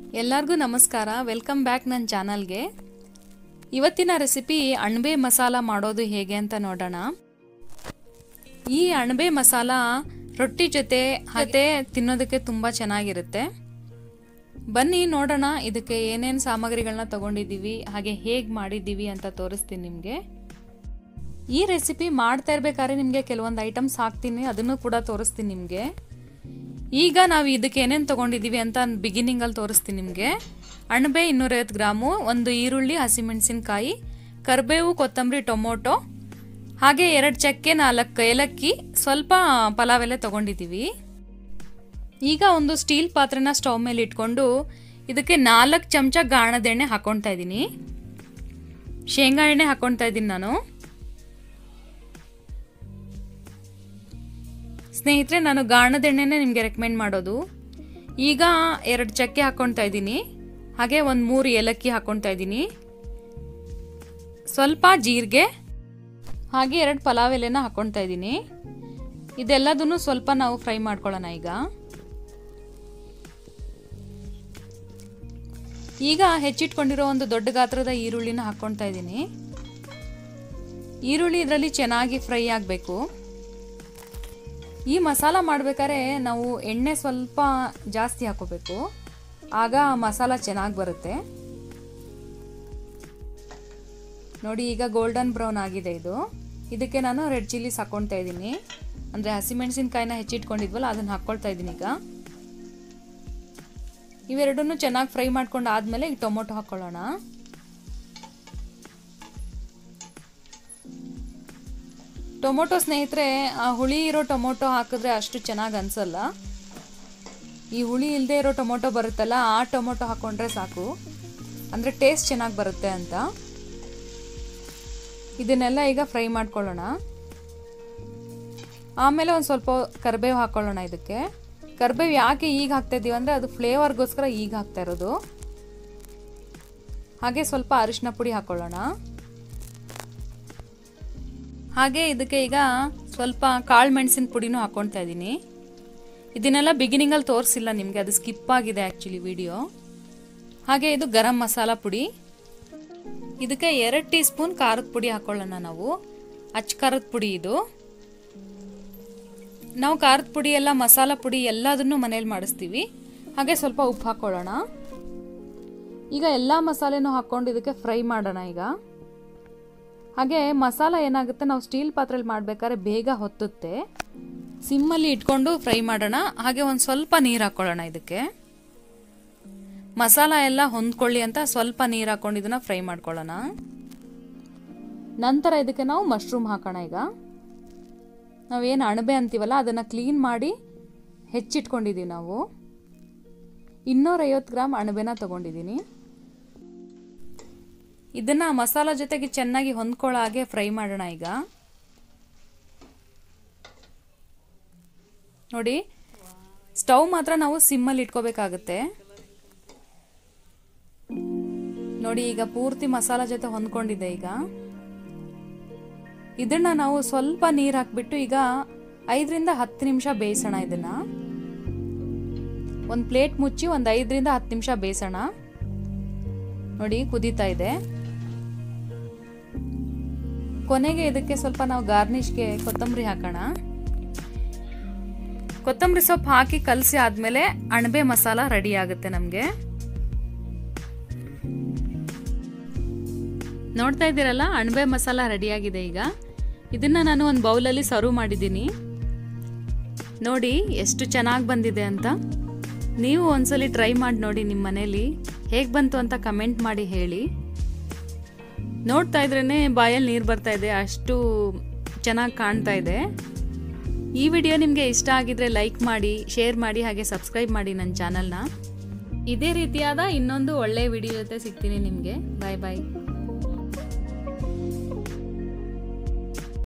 ಎಲ್ಲರಿಗೂ ನಮಸ್ಕಾರ welcome back ನನ್ನ ಚಾನಲ್ಗೆ ಇವತ್ತಿನ ರೆಸಿಪಿ ಅಣಬೆ ಮಸಾಲ ಮಾಡೋದು ಹೇಗೆ ಅಂತ ನೋಡೋಣ ಈ ಅಣಬೆ ಮಸಾಲ ರೊಟ್ಟಿ ಜೊತೆ ಜೊತೆ ತಿನ್ನೋದಕ್ಕೆ ತುಂಬ ಚೆನ್ನಾಗಿರುತ್ತೆ ಬನ್ನಿ ನೋಡೋಣ ಇದಕ್ಕೆ ಏನೇನು ಸಾಮಗ್ರಿಗಳನ್ನ ತಗೊಂಡಿದ್ದೀವಿ ಹಾಗೆ ಹೇಗೆ ಮಾಡಿದ್ದೀವಿ ಅಂತ ತೋರಿಸ್ತೀನಿ ನಿಮಗೆ ಈ ರೆಸಿಪಿ ಮಾಡ್ತಾ ಇರ್ಬೇಕಾದ್ರೆ ನಿಮಗೆ ಕೆಲವೊಂದು ಐಟಮ್ಸ್ ಹಾಕ್ತೀನಿ ಅದನ್ನು ಕೂಡ ತೋರಿಸ್ತೀನಿ ನಿಮಗೆ ಈಗ ನಾವು ಇದಕ್ಕೆ ಏನೇನು ತೊಗೊಂಡಿದ್ದೀವಿ ಅಂತ ಬಿಗಿನಿಂಗಲ್ಲಿ ತೋರಿಸ್ತೀನಿ ನಿಮಗೆ ಅಣಬೆ ಇನ್ನೂರೈವತ್ತು ಗ್ರಾಮು ಒಂದು ಈರುಳ್ಳಿ ಹಸಿಮೆಣಸಿನ್ಕಾಯಿ ಕರಿಬೇವು ಕೊತ್ತಂಬರಿ ಟೊಮೊಟೊ ಹಾಗೆ ಎರಡು ಚಕ್ಕೆ ನಾಲ್ಕು ಏಲಕ್ಕಿ ಸ್ವಲ್ಪ ಪಲಾವ್ ಎಲೆ ತೊಗೊಂಡಿದ್ದೀವಿ ಈಗ ಒಂದು ಸ್ಟೀಲ್ ಪಾತ್ರೆನ ಸ್ಟವ್ ಮೇಲೆ ಇಟ್ಕೊಂಡು ಇದಕ್ಕೆ ನಾಲ್ಕು ಚಮಚ ಗಾಣದ ಎಣ್ಣೆ ಹಾಕೊಳ್ತಾ ಇದ್ದೀನಿ ಶೇಂಗಾ ಎಣ್ಣೆ ಹಾಕೊಳ್ತಾ ಇದ್ದೀನಿ ನಾನು ಸ್ನೇಹಿತರೆ ನಾನು ಗಾಣದ ಎಣ್ಣೆನೇ ನಿಮಗೆ ರೆಕಮೆಂಡ್ ಮಾಡೋದು ಈಗ ಎರಡು ಚಕ್ಕೆ ಹಾಕ್ಕೊಳ್ತಾ ಇದ್ದೀನಿ ಹಾಗೆ ಒಂದು ಮೂರು ಏಲಕ್ಕಿ ಹಾಕ್ಕೊಳ್ತಾ ಇದ್ದೀನಿ ಸ್ವಲ್ಪ ಜೀರಿಗೆ ಹಾಗೆ ಎರಡು ಪಲಾವ್ ಎಲೆನ ಹಾಕ್ಕೊಳ್ತಾ ಇದ್ದೀನಿ ಇದೆಲ್ಲದನ್ನು ಸ್ವಲ್ಪ ನಾವು ಫ್ರೈ ಮಾಡ್ಕೊಳ್ಳೋಣ ಈಗ ಈಗ ಹೆಚ್ಚಿಟ್ಕೊಂಡಿರೋ ಒಂದು ದೊಡ್ಡ ಗಾತ್ರದ ಈರುಳ್ಳಿನ ಹಾಕ್ಕೊಳ್ತಾ ಇದ್ದೀನಿ ಈರುಳ್ಳಿ ಇದರಲ್ಲಿ ಚೆನ್ನಾಗಿ ಫ್ರೈ ಆಗಬೇಕು ಈ ಮಸಾಲ ಮಾಡ್ಬೇಕಾದ್ರೆ ನಾವು ಎಣ್ಣೆ ಸ್ವಲ್ಪ ಜಾಸ್ತಿ ಹಾಕೋಬೇಕು ಆಗ ಮಸಾಲ ಚೆನ್ನಾಗಿ ಬರುತ್ತೆ ನೋಡಿ ಈಗ ಗೋಲ್ಡನ್ ಬ್ರೌನ್ ಆಗಿದೆ ಇದು ಇದಕ್ಕೆ ನಾನು ರೆಡ್ ಚಿಲ್ಲೀಸ್ ಹಾಕ್ಕೊಳ್ತಾ ಇದ್ದೀನಿ ಅಂದರೆ ಹಸಿಮೆಣಸಿನ್ಕಾಯಿನ ಹೆಚ್ಚಿಟ್ಕೊಂಡಿದ್ವಲ್ಲ ಅದನ್ನು ಹಾಕ್ಕೊಳ್ತಾ ಇದ್ದೀನಿ ಈಗ ಇವೆರಡನ್ನೂ ಚೆನ್ನಾಗಿ ಫ್ರೈ ಮಾಡ್ಕೊಂಡು ಆದಮೇಲೆ ಈಗ ಟೊಮೊಟೊ ಹಾಕ್ಕೊಳ್ಳೋಣ ಟೊಮೊಟೊ ಸ್ನೇಹಿತರೆ ಆ ಹುಳಿ ಇರೋ ಟೊಮೊಟೊ ಹಾಕಿದ್ರೆ ಅಷ್ಟು ಚೆನ್ನಾಗಿ ಅನಿಸಲ್ಲ ಈ ಹುಳಿ ಇಲ್ಲದೆ ಇರೋ ಟೊಮೊಟೊ ಬರುತ್ತಲ್ಲ ಆ ಟೊಮೊಟೊ ಹಾಕ್ಕೊಂಡ್ರೆ ಸಾಕು ಅಂದರೆ ಟೇಸ್ಟ್ ಚೆನ್ನಾಗಿ ಬರುತ್ತೆ ಅಂತ ಇದನ್ನೆಲ್ಲ ಈಗ ಫ್ರೈ ಮಾಡ್ಕೊಳ್ಳೋಣ ಆಮೇಲೆ ಒಂದು ಸ್ವಲ್ಪ ಕರಿಬೇವು ಹಾಕ್ಕೊಳ್ಳೋಣ ಇದಕ್ಕೆ ಕರಿಬೇವು ಯಾಕೆ ಈಗ ಹಾಕ್ತಾ ಇದ್ದೀವಿ ಅಂದರೆ ಅದು ಫ್ಲೇವರ್ಗೋಸ್ಕರ ಈಗ ಹಾಕ್ತಾ ಇರೋದು ಹಾಗೆ ಸ್ವಲ್ಪ ಅರಿಶಿನ ಪುಡಿ ಹಾಕ್ಕೊಳ್ಳೋಣ ಹಾಗೆ ಇದಕ್ಕೆ ಈಗ ಸ್ವಲ್ಪ ಕಾಳು ಮೆಣಸಿನ ಪುಡಿನೂ ಹಾಕ್ಕೊಳ್ತಾ ಇದ್ದೀನಿ ಇದನ್ನೆಲ್ಲ ಬಿಗಿನಿಂಗಲ್ಲಿ ತೋರಿಸಿಲ್ಲ ನಿಮಗೆ ಅದು ಸ್ಕಿಪ್ ಆಗಿದೆ ಆ್ಯಕ್ಚುಲಿ ವಿಡಿಯೋ ಹಾಗೆ ಇದು ಗರಂ ಮಸಾಲ ಪುಡಿ ಇದಕ್ಕೆ ಎರಡು ಟೀ ಸ್ಪೂನ್ ಖಾರದ ಪುಡಿ ಹಾಕ್ಕೊಳ್ಳೋಣ ನಾವು ಅಚ್ಚ ಖಾರದ ಪುಡಿ ಇದು ನಾವು ಖಾರದ ಪುಡಿ ಎಲ್ಲ ಮಸಾಲ ಪುಡಿ ಎಲ್ಲದನ್ನು ಮನೇಲಿ ಮಾಡಿಸ್ತೀವಿ ಹಾಗೆ ಸ್ವಲ್ಪ ಉಪ್ಪು ಹಾಕ್ಕೊಳ್ಳೋಣ ಈಗ ಎಲ್ಲ ಮಸಾಲೆನೂ ಹಾಕ್ಕೊಂಡು ಇದಕ್ಕೆ ಫ್ರೈ ಮಾಡೋಣ ಈಗ ಹಾಗೆ ಮಸಾಲ ಏನಾಗುತ್ತೆ ನಾವು ಸ್ಟೀಲ್ ಪಾತ್ರೆಲಿ ಮಾಡ್ಬೇಕಾದ್ರೆ ಬೇಗ ಹೊತ್ತುತ್ತೆ ಸಿಮ್ಮಲ್ಲಿ ಇಟ್ಕೊಂಡು ಫ್ರೈ ಮಾಡೋಣ ಹಾಗೆ ಒಂದು ಸ್ವಲ್ಪ ನೀರು ಹಾಕ್ಕೊಳ್ಳೋಣ ಇದಕ್ಕೆ ಮಸಾಲ ಎಲ್ಲ ಹೊಂದ್ಕೊಳ್ಳಿ ಅಂತ ಸ್ವಲ್ಪ ನೀರು ಹಾಕೊಂಡು ಇದನ್ನ ಫ್ರೈ ಮಾಡ್ಕೊಳ್ಳೋಣ ನಂತರ ಇದಕ್ಕೆ ನಾವು ಮಶ್ರೂಮ್ ಹಾಕೋಣ ಈಗ ನಾವೇನು ಅಣಬೆ ಅಂತೀವಲ್ಲ ಅದನ್ನು ಕ್ಲೀನ್ ಮಾಡಿ ಹೆಚ್ಚಿಟ್ಕೊಂಡಿದ್ದೀವಿ ನಾವು ಇನ್ನೂರೈವತ್ತು ಗ್ರಾಮ್ ಅಣಬೆನ ತೊಗೊಂಡಿದ್ದೀನಿ ಇದನ್ನ ಮಸಾಲ ಜೊತೆಗೆ ಚೆನ್ನಾಗಿ ಹೊಂದ್ಕೊಳ್ಳೋ ಹಾಗೆ ಫ್ರೈ ಮಾಡೋಣ ಈಗ ನೋಡಿ ಸ್ಟವ್ ಮಾತ್ರ ನಾವು ಸಿಮ್ಮಲ್ಲಿ ಇಟ್ಕೋಬೇಕಾಗುತ್ತೆ ನೋಡಿ ಈಗ ಪೂರ್ತಿ ಮಸಾಲ ಜೊತೆ ಹೊಂದ್ಕೊಂಡಿದೆ ಈಗ ಇದನ್ನ ನಾವು ಸ್ವಲ್ಪ ನೀರು ಹಾಕ್ಬಿಟ್ಟು ಈಗ ಐದರಿಂದ ಹತ್ತು ನಿಮಿಷ ಬೇಯಿಸೋಣ ಇದನ್ನ ಒಂದು ಪ್ಲೇಟ್ ಮುಚ್ಚಿ ಒಂದು ಐದರಿಂದ ಹತ್ತು ನಿಮಿಷ ಬೇಯಿಸೋಣ ನೋಡಿ ಕುದೀತಾ ಇದೆ ಕೊನೆಗೆ ಇದಕ್ಕೆ ಸ್ವಲ್ಪ ನಾವು ಗಾರ್ನಿಷ್ಗೆ ಕೊತ್ತಂಬರಿ ಹಾಕೋಣ ಕೊತ್ತಂಬರಿ ಸೊಪ್ಪು ಹಾಕಿ ಕಲಸಿ ಆದ್ಮೇಲೆ ಅಣಬೆ ಮಸಾಲ ರೆಡಿ ಆಗುತ್ತೆ ನಮಗೆ ನೋಡ್ತಾ ಇದ್ದೀರಲ್ಲ ಅಣಬೆ ಮಸಾಲ ರೆಡಿಯಾಗಿದೆ ಈಗ ಇದನ್ನ ನಾನು ಒಂದು ಬೌಲಲ್ಲಿ ಸರ್ವ್ ಮಾಡಿದ್ದೀನಿ ನೋಡಿ ಎಷ್ಟು ಚೆನ್ನಾಗಿ ಬಂದಿದೆ ಅಂತ ನೀವು ಒಂದ್ಸಲಿ ಟ್ರೈ ಮಾಡಿ ನೋಡಿ ನಿಮ್ಮ ಮನೇಲಿ ಹೇಗೆ ಬಂತು ಅಂತ ಕಮೆಂಟ್ ಮಾಡಿ ಹೇಳಿ ನೋಡ್ತಾ ಇದ್ರೇ ಬಾಯಲ್ಲಿ ನೀರು ಬರ್ತಾ ಇದೆ ಅಷ್ಟು ಚೆನ್ನಾಗಿ ಕಾಣ್ತಾ ಇದೆ ಈ ವಿಡಿಯೋ ನಿಮಗೆ ಇಷ್ಟ ಆಗಿದ್ರೆ ಲೈಕ್ ಮಾಡಿ ಶೇರ್ ಮಾಡಿ ಹಾಗೆ ಸಬ್ಸ್ಕ್ರೈಬ್ ಮಾಡಿ ನನ್ನ ಚಾನಲ್ನ ಇದೇ ರೀತಿಯಾದ ಇನ್ನೊಂದು ಒಳ್ಳೆಯ ವಿಡಿಯೋ ಜೊತೆ ಸಿಗ್ತೀನಿ ನಿಮಗೆ ಬಾಯ್ ಬಾಯ್